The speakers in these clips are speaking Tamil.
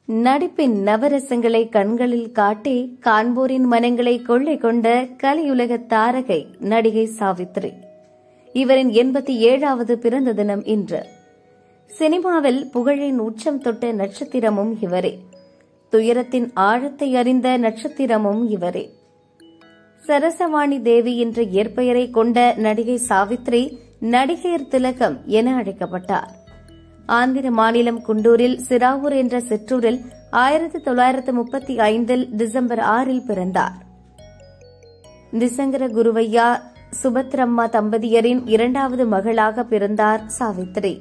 நடிப்பின் நவரசங்களை கண்களில் காட்டி காண்போரின் மனங்களை கொள்ளை கொண்ட கலையுலக தாரகை நடிகை சாவித்ரி இவரின் எண்பத்தி ஏழாவது பிறந்த தினம் இன்று சினிமாவில் புகழின் உச்சம் தொட்ட நட்சத்திரமும் இவரே துயரத்தின் ஆழத்தை அறிந்த நட்சத்திரமும் இவரே சரசவாணி தேவி என்ற இயற்பெயரை கொண்ட நடிகை சாவித்ரி நடிகையர் திலகம் என அழைக்கப்பட்டார் ஆந்திர மாநிலம் குண்டூரில் சிராவூர் என்ற சிற்றூரில் ஆயிரத்தி தொள்ளாயிரத்து முப்பத்தி ஐந்தில் டிசம்பர் ஆறில் பிறந்தார் திசங்கர குருவையா சுபத்ரம்மா தம்பதியரின் இரண்டாவது மகளாக பிறந்தார் சாவித்ரி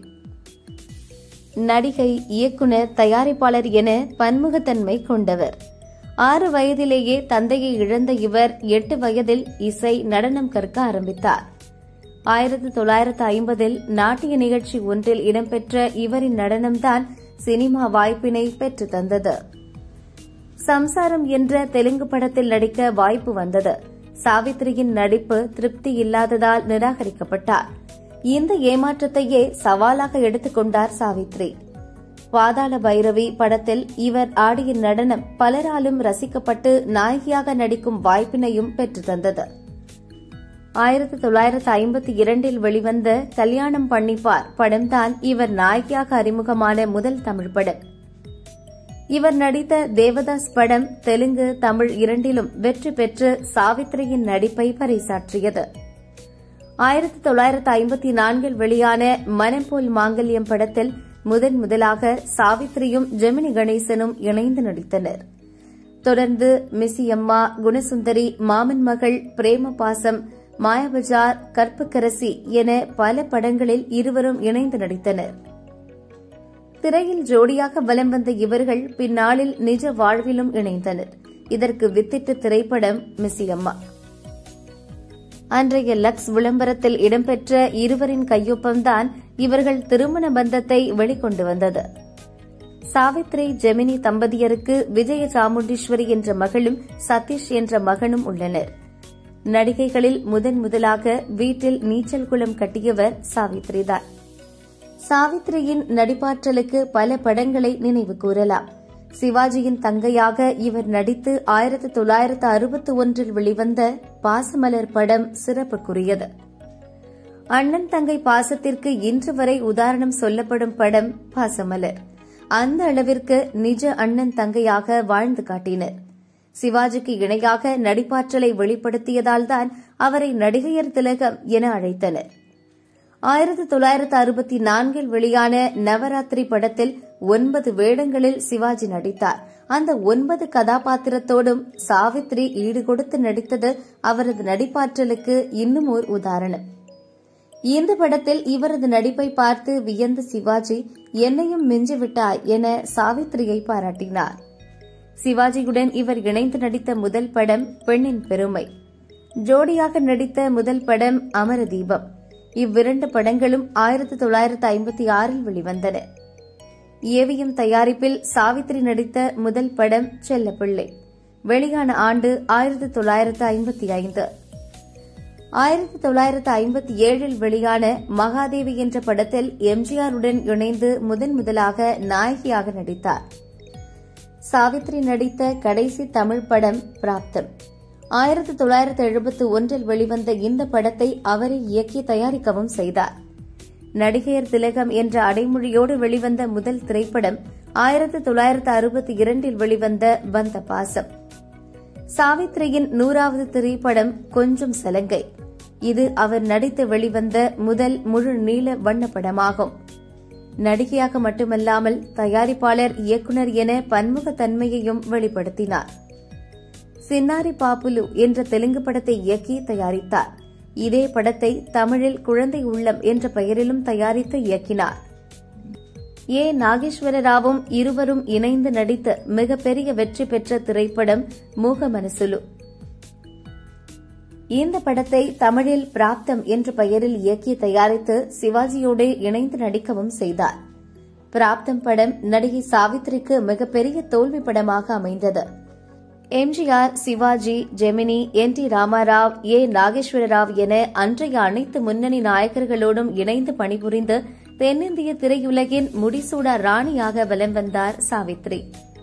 நடிகை இயக்குனர் தயாரிப்பாளர் என பன்முகத்தன்மை கொண்டவர் ஆறு வயதிலேயே தந்தையை இழந்த இவர் எட்டு வயதில் இசை நடனம் கற்க ஆரம்பித்தார் ஆயிரத்தி தொள்ளாயிரத்து ஐம்பதில் நாட்டிய நிகழ்ச்சி ஒன்றில் இடம்பெற்ற இவரின் நடனம்தான் சினிமா வாய்ப்பினை பெற்று தந்தது சம்சாரம் என்ற தெலுங்கு படத்தில் நடிக்க வாய்ப்பு வந்தது சாவித்ரியின் நடிப்பு திருப்தி இல்லாததால் நிராகரிக்கப்பட்டார் இந்த ஏமாற்றத்தையே சவாலாக எடுத்துக்கொண்டார் சாவித்ரி பாதாள பைரவி படத்தில் இவர் ஆடிய நடனம் பலராலும் ரசிக்கப்பட்டு நாயகியாக நடிக்கும் வாய்ப்பினையும் பெற்று தந்தது ஆயிரத்தி தொள்ளாயிரத்து ஐம்பத்தி இரண்டில் வெளிவந்த கல்யாணம் பண்ணிப்பார் படம்தான் இவர் நாயகியாக அறிமுகமான முதல் தமிழ் படம் இவர் நடித்த தேவதாஸ் படம் தெலுங்கு தமிழ் இரண்டிலும் வெற்றி பெற்று சாவித்ரியின் நடிப்பை பறைசாற்றியது ஆயிரத்தி தொள்ளாயிரத்து ஐம்பத்தி நான்கில் வெளியான மனம் போல் மாங்கல்யம் படத்தில் முதன் முதலாக சாவித்ரியும் ஜெமினி கணேசனும் இணைந்து நடித்தனர் தொடர்ந்து மிஸ்ஸியம்மா குணசுந்தரி மாமன் மகள் பிரேம பாசம் மாயாபஜார் கற்புக்கரசி என பல படங்களில் இருவரும் இணைந்து நடித்தனர் திரையில் ஜோடியாக வலம் வந்த இவர்கள் பின்னாளில் நிஜ வாழ்விலும் இணைந்தனர் இதற்கு வித்திட்ட திரைப்படம் மிஸ்ஸியம்மா அன்றைய லக்ஸ் விளம்பரத்தில் இடம்பெற்ற இருவரின் கையொப்பம்தான் இவர்கள் திருமண பந்தத்தை வெளிக்கொண்டு வந்தது சாவித்ரி ஜெமினி தம்பதியருக்கு விஜய சாமுண்டீஸ்வரி என்ற மகளும் சதீஷ் என்ற மகனும் உள்ளனர் நடிகைகளில் முதன் முதலாக வீட்டில் நீச்சல் குளம் கட்டியவர் சாவித்ரிதான் சாவித்ரியின் நடிப்பாற்றலுக்கு பல படங்களை நினைவு கூறலாம் சிவாஜியின் தங்கையாக இவர் நடித்து ஆயிரத்தி தொள்ளாயிரத்து அறுபத்தி ஒன்றில் வெளிவந்த பாசமலர் படம் சிறப்புக்குரியது அண்ணன் தங்கை பாசத்திற்கு இன்று வரை உதாரணம் சொல்லப்படும் படம் பாசமலர் அந்த அளவிற்கு நிஜ அண்ணன் தங்கையாக வாழ்ந்து காட்டினர் சிவாஜிக்கு இணையாக நடிப்பாற்றலை வெளிப்படுத்தியதால்தான் அவரை நடிகையர் திலகம் என அழைத்தனர் ஆயிரத்தி தொள்ளாயிரத்து அறுபத்தி நான்கில் வெளியான நவராத்திரி படத்தில் ஒன்பது வேடங்களில் சிவாஜி நடித்தார் அந்த ஒன்பது கதாபாத்திரத்தோடும் சாவித்ரி ஈடுகொடுத்து நடித்தது அவரது நடிப்பாற்றலுக்கு இன்னும் ஓர் உதாரணம் இந்த படத்தில் இவரது நடிப்பை பார்த்து வியந்த சிவாஜி என்னையும் மிஞ்சிவிட்டாய் என சாவித்ரியை பாராட்டினார் சிவாஜியுடன் இவர் இணைந்து நடித்த முதல் படம் பெண்ணின் பெருமை ஜோடியாக நடித்த முதல் படம் அமரதீபம் இவ்விரண்டு படங்களும் ஆயிரத்தி தொள்ளாயிரத்து ஐம்பத்தி ஆறில் வெளிவந்தன ஏவிஎம் தயாரிப்பில் சாவித்ரி நடித்த முதல் படம் செல்லப்பிள்ளை வெளியான ஆண்டு ஆயிரத்தி தொள்ளாயிரத்து ஐம்பத்தி ஐந்து ஆயிரத்தி தொள்ளாயிரத்து ஐம்பத்தி ஏழில் வெளியான மகாதேவி என்ற படத்தில் எம்ஜிஆருடன் இணைந்து முதன் முதலாக நாயகியாக நடித்தார் சாவித்ரி நடித்த கடைசி தமிழ் படம் பிராப்தம் ஆயிரத்தி தொள்ளாயிரத்து எழுபத்து ஒன்றில் வெளிவந்த இந்த படத்தை அவரை இயக்கி தயாரிக்கவும் செய்தார் நடிகையர் திலகம் என்ற அடைமொழியோடு வெளிவந்த முதல் திரைப்படம் ஆயிரத்தி தொள்ளாயிரத்து அறுபத்தி இரண்டில் வெளிவந்த வந்த பாசம் சாவித்ரியின் நூறாவது திரைப்படம் கொஞ்சம் சலங்கை இது அவர் நடித்து வெளிவந்த முதல் முழு நீள வண்ணப்படமாகும் நடிகையாக மட்டுமல்லாமல் தயாரிப்பாளர் இயக்குநர் என பன்முகத்தன்மையையும் வெளிப்படுத்தினார் சின்னாரி பாப்புலு என்ற தெலுங்கு படத்தை இயக்கி தயாரித்தார் இதே படத்தை தமிழில் குழந்தை உள்ளம் என்ற பெயரிலும் தயாரித்து இயக்கினார் ஏ நாகேஸ்வர ராவும் இருவரும் இணைந்து நடித்த மிகப்பெரிய வெற்றி பெற்ற திரைப்படம் மூக மனசுலு இந்த படத்தை தமிழில் பிராப்தம் என்ற பெயரில் இயக்கி தயாரித்து சிவாஜியோடு இணைந்து நடிக்கவும் செய்தார் பிராப்தம் படம் நடிகை சாவித்ரிக்கு மிகப்பெரிய தோல்வி படமாக அமைந்தது MGR Sivaji Gemini N T Ramarao A Nageswara Rao என அன்றைய அனைத்து முன்னணி நாயகர்களோடும் இணைந்து பணிபுரிந்து தென்னிந்திய திரையுலகின் முடிசூடா ராணியாக வலம் வந்தார் சாவித்ரி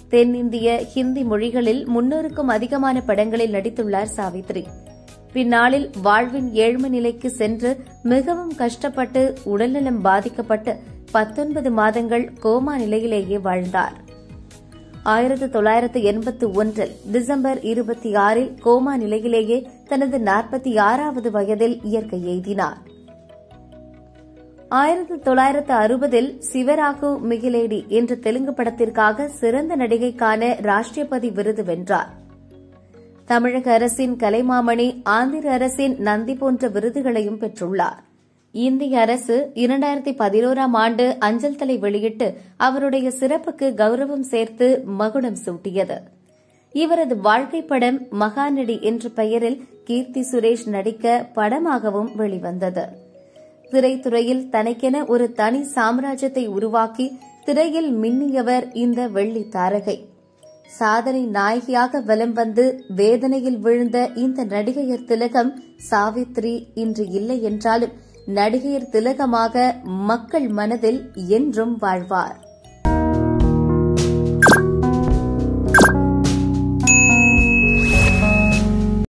தென்னிந்திய ஹிந்தி மொழிகளில் முன்னூறுக்கும் அதிகமான படங்களில் நடித்துள்ளார் சாவித்ரி பின்னாளில் வாழ்வின் ஏழ்மை நிலைக்கு சென்று மிகவும் கஷ்டப்பட்டு உடல்நலம் பாதிக்கப்பட்டு பத்தொன்பது மாதங்கள் கோமா நிலையிலேயே வாழ்ந்தார் ஆயிரத்து தொள்ளாயிரத்து எண்பத்து ஒன்றில் டிசம்பர் இருபத்தி ஆறில் கோமா நிலையிலேயே தனது நாற்பத்தி ஆறாவது வயதில் இயற்கை எய்தினார் ஆயிரத்து தொள்ளாயிரத்து அறுபதில் சிவராகு மிகிலேடி என்ற தெலுங்கு படத்திற்காக சிறந்த நடிகைக்கான ராஷ்டிரபதி விருது வென்றார் தமிழக அரசின் கலைமாமணி ஆந்திர அரசின் நந்தி போன்ற விருதுகளையும் பெற்றுள்ளார் இந்திய அரசு இரண்டாயிரத்தி பதினோராம் ஆண்டு அஞ்சல் தலை வெளியிட்டு அவருடைய சிறப்புக்கு கௌரவம் சேர்த்து மகுடம் சூட்டியது இவரது வாழ்க்கை படம் மகாநடி என்ற பெயரில் கீர்த்தி சுரேஷ் நடிக்க படமாகவும் வெளிவந்தது திரைத்துறையில் தனக்கென ஒரு தனி சாம்ராஜ்யத்தை உருவாக்கி திரையில் மின்னியவர் இந்த வெள்ளி தாரகை சாதனை நாயகியாக வலம் வந்து வேதனையில் விழுந்த இந்த நடிகையர் திலகம் சாவித்ரி இன்று இல்லை என்றாலும் நடிகையர் திலகமாக மக்கள் மனதில் என்றும் வாழ்வார்